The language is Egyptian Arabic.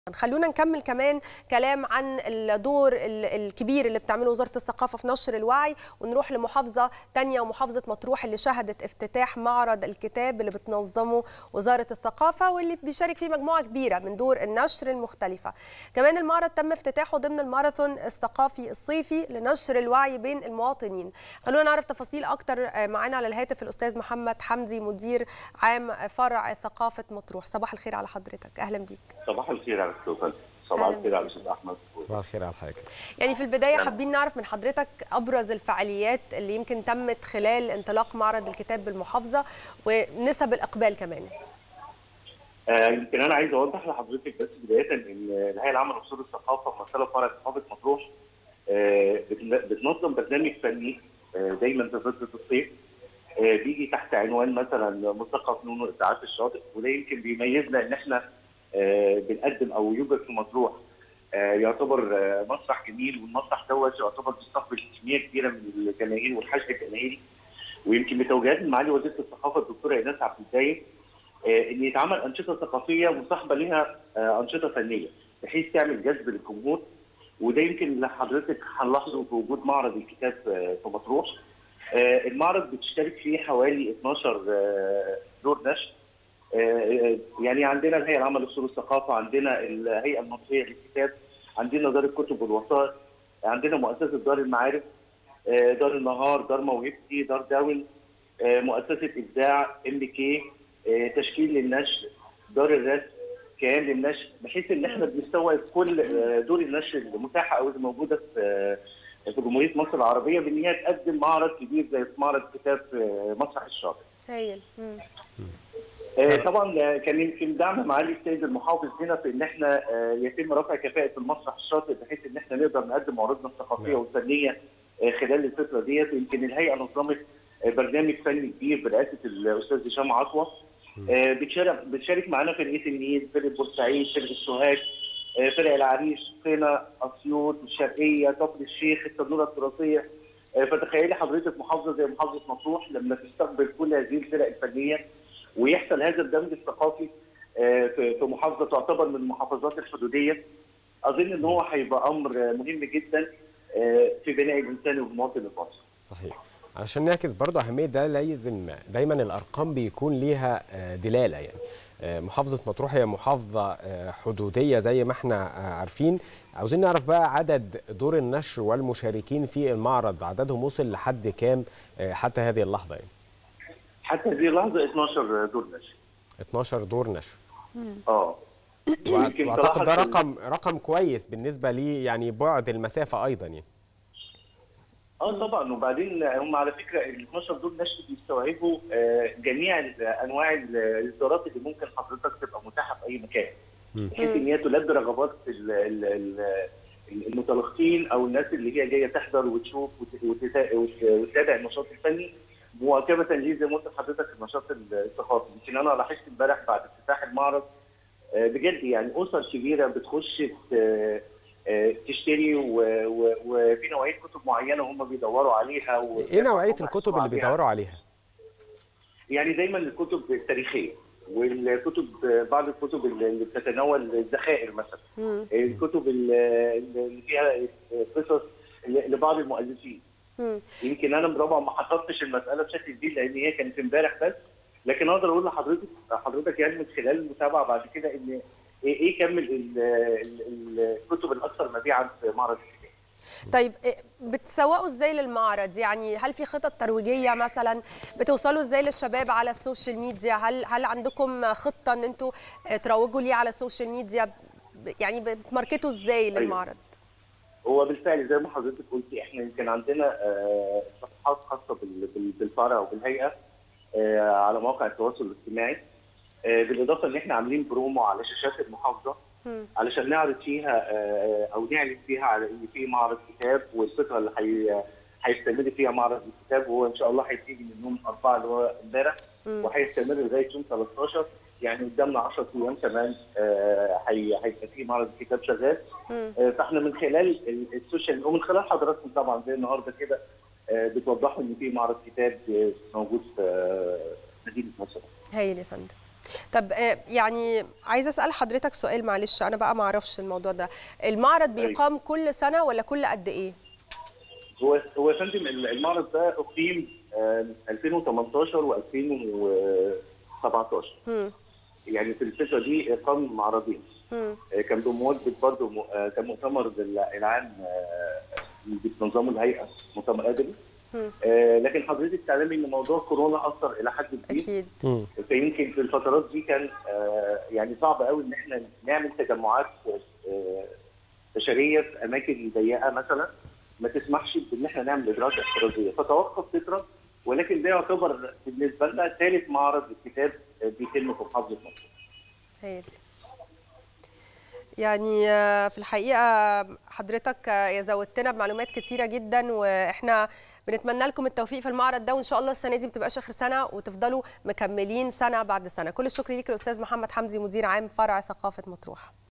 خلونا نكمل كمان كلام عن الدور ال- الكبير اللي بتعمله وزارة الثقافة في نشر الوعي ونروح لمحافظة تانية ومحافظة مطروح اللي شهدت افتتاح معرض الكتاب اللي بتنظمه وزارة الثقافة واللي بيشارك فيه مجموعة كبيرة من دور النشر المختلفة كمان المعرض تم افتتاحه ضمن الماراثون الثقافي الصيفي لنشر الوعي بين المواطنين خلونا نعرف تفاصيل أكتر معانا على الهاتف الأستاذ محمد حمدي مدير عام فرع ثقافة مطروح صباح الخير على حضرتك أهلا بيك صباح الخير على استاذ صباح أهلا الخير على بك. استاذ احمد صباح الخير على حضرتك يعني في البداية حابين نعرف من حضرتك أبرز الفعاليات اللي يمكن تمت خلال انطلاق معرض الكتاب بالمحافظة ونسب الإقبال كمان آه، يمكن انا عايز اوضح لحضرتك بس بدايه ان الهيئه العامه لاصول الثقافه ممثله في فرع ثقافه مطروح آه، بتن- بتنظم برنامج فني آه، دايما في فتره الصيف آه، بيجي تحت عنوان مثلا ملتقى فنون وابداعات الشاطئ وده يمكن بيميزنا ان احنا آه، بنقدم او يوجد في مطروح آه، يعتبر آه، مسرح جميل والمسرح دوت يعتبر بيستقبل كميه كبيره من الجماهير والحشد الجماهيري ويمكن بتوجيهات من معالي وزيره الثقافه الدكتوره ايناس عبد الدايم آه، ان يتعمل انشطه ثقافيه مصاحبه لها آه، انشطه فنيه بحيث تعمل جذب للجمهور وده يمكن اللي حضرتك هنلاحظه في وجود معرض الكتاب آه، في مطروح آه، المعرض بتشترك فيه حوالي 12 آه، دور نشر آه، آه، يعني عندنا الهيئه العامه لاصول الثقافه عندنا الهيئه المصريه للكتاب عندنا دار الكتب والوثائق عندنا مؤسسه دار المعارف آه، دار النهار دار موهبتي دار داون آه، مؤسسه ابداع ام كي تشكيل للنشر دار الرسم كيان للنشر بحيث ان احنا بنستوعب كل آه، دور النشر المتاحه او الموجوده في آه، في جمهوريه مصر العربيه بان هي تقدم معرض كبير زي معرض كتاب في مسرح الشاطئ. هايل مم. آه، طبعا آه، كان يمكن دعم معالي السيد المحافظ هنا في ان احنا آه، يتم رفع كفاءه المسرح الشاطئ بحيث ان احنا نقدر نقدم عروضنا الثقافيه نعم. والفنيه آه، خلال الفتره ديت يمكن الهيئه نظمت آه، برنامج فني كبير برئاسه الاستاذ هشام عطوه آه، بتشارك بتشارك معانا فرقه النيل فرقه بورسعيد فرقه سوهاج آه، فرق العريش قنا اسيوط الشرقيه كفر الشيخ التنوره التراثيه آه، فتخيلي حضرتك محافظه زي محافظه مطروح لما تستقبل كل هذه الفرق الفنيه ويحصل هذا الدمج الثقافي آه، في في محافظه تعتبر من المحافظات الحدوديه اظن ان هو هيبقى امر آه، مهم جدا آه، في بناء الانسان والمواطن المصري. صحيح علشان نعكس برضه أهمية ده لازم دايما الأرقام بيكون ليها آه، دلالة يعني آه، محافظة مطروح هي محافظة آه، حدودية زي ما احنا آه، عارفين عاوزين نعرف بقى عدد دور النشر والمشاركين في المعرض عددهم وصل لحد كام آه، حتى هذه اللحظة يعني حتى هذه اللحظه 12 دور نشر. 12 دور نشر اه وع- يمكن واعتقد ده تلاحظ إن- رقم رقم كويس بالنسبة لي يعني بعد المسافة أيضا يعني اه طبعا وبعدين هم على فكره ال 12 دول نشر بيستوعبوا آه، جميع ال- انواع ال- الاصدارات اللي ممكن حضرتك تبقى متاحه في اي مكان. مم. بحيث ان هي تلبي رغبات ال- ال- ال- المتلقين او الناس اللي هي جايه تحضر وتشوف وت- وتتا- وت- وتتابع النشاط الفني مواكبه ليه زي ما قلت لحضرتك النشاط الثقافي يمكن انا لاحظت امبارح بعد افتتاح المعرض آه، بجد يعني اسر كبيره بتخش ت- آه، تشتري و- و- وفي نوعيه كتب معينه هم بيدوروا عليها و- ايه نوعية هم الكتب اللي عليها. بيدوروا عليها؟ يعني دايما الكتب التاريخيه والكتب بعض الكتب اللي بتتناول الذخائر مثلا مم. الكتب اللي اللي فيها قصص لبعض المؤلفين مم. يمكن انا طبعا ما حطيتش المساله بشكل كبير لان هي كانت امبارح بس لكن اقدر اقول لحضرتك حضرتك يعني من خلال المتابعه بعد كده ان ايه إيه كم ال- ال- ال- الكتب الاكثر مبيعا في معرض الكتاب طيب إيه، بتسوقوا ازاي للمعرض يعني هل في خطط ترويجيه مثلا بتوصلوا ازاي للشباب على السوشيال ميديا هل هل عندكم خطه ان انتوا آه، تروجوا ليه على السوشيال ميديا ب- يعني بتماركتوا ازاي أيوة. للمعرض هو بالفعل زي ما حضرتك قلتي احنا يمكن عندنا آه، صفحات خاصه بال- بال- بالفرع وبالهيئه آه، على مواقع التواصل الاجتماعي آه، بالاضافه ان احنا عاملين برومو على شاشات المحافظه مم. علشان نعرض فيها آه، او نعلن فيها على ان في معرض كتاب والفتره اللي هي هيستمر فيها معرض الكتاب وهو ان شاء الله هيبتدي من يوم 4 اللي هو امبارح مم. وهيستمر لغايه يوم 13 يعني قدامنا 10 ايام كمان آه، هي- هيبقى في معرض الكتاب شغال مم. آه، فاحنا من خلال ال- السوشيال ومن خلال حضراتكم طبعا زي النهارده كده آه، بتوضحوا ان في معرض كتاب آه، موجود في آه، مدينه مصر. هايل يا فندم طب آه، يعني عايزه اسال حضرتك سؤال معلش انا بقى ما اعرفش الموضوع ده المعرض بيقام كل سنه ولا كل قد ايه هو هو يا فندم المعرض ده اقيم آه، 2018 و2017 هم يعني في الفتره دي قام معرضين هم آه، كان بمواجهه برضه م- آه، كان مؤتمر العام آه، اللي بتنظمه الهيئه مؤتمر ادبي هم آه، لكن حضرتك تعلمي ان موضوع كورونا اثر الى حد كبير اكيد مم. فيمكن في الفترات دي كان آه، يعني صعب قوي ان احنا نعمل تجمعات آه، بشريه في اماكن ضيقه مثلا ما تسمحش بان احنا نعمل اجراءات احترازيه فتوقف فتره ولكن ده يعتبر بالنسبه لنا ثالث معرض الكتاب آه، بيتم في محافظه مصر. هايل يعني آه، في الحقيقه حضرتك آه، زودتنا بمعلومات كتيره جدا واحنا بنتمنى لكم التوفيق في المعرض ده وان شاء الله السنه دي ما تبقاش اخر سنه وتفضلوا مكملين سنه بعد سنه كل الشكر ليك الاستاذ محمد حمدي مدير عام فرع ثقافه مطروح